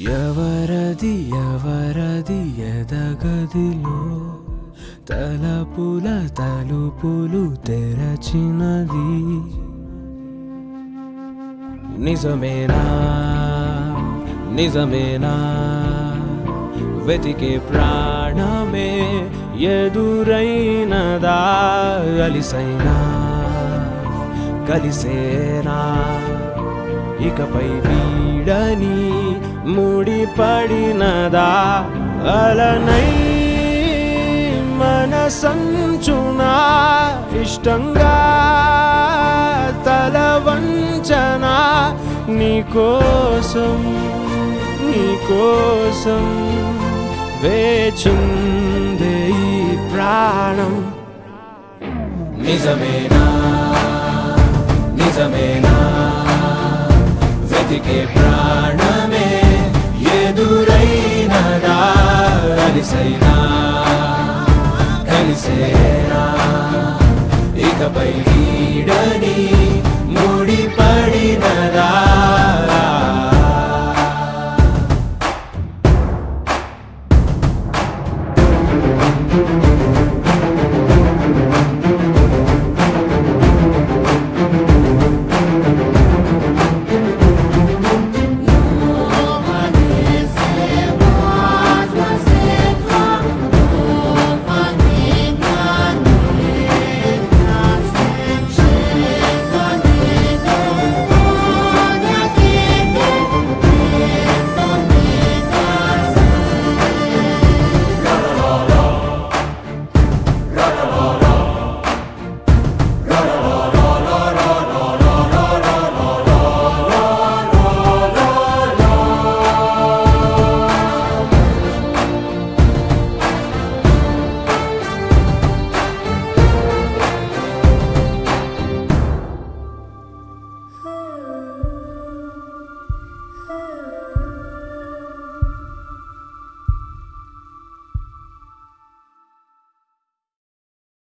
ఎవరది ఎవరది ఎదగదిలో తలపుల తలుపులు తెరచినది నిజమేనా నిజమేనా వెతికే ప్రాణమే ఎదురైనదా అలిసైనా కలిసేనా ఇకపై వీడని ముడిపడినదా అలనై మనసంచునా ఇష్టంగా తల వంచనా నీకోసం నీకోసం వేచుందే ఈ ప్రాణం నిజమేనా నిజమేనా వెతికే ప్రాణమే ఎదురైనదా అలిసైనా కలిసేనా ఇకపై వీడని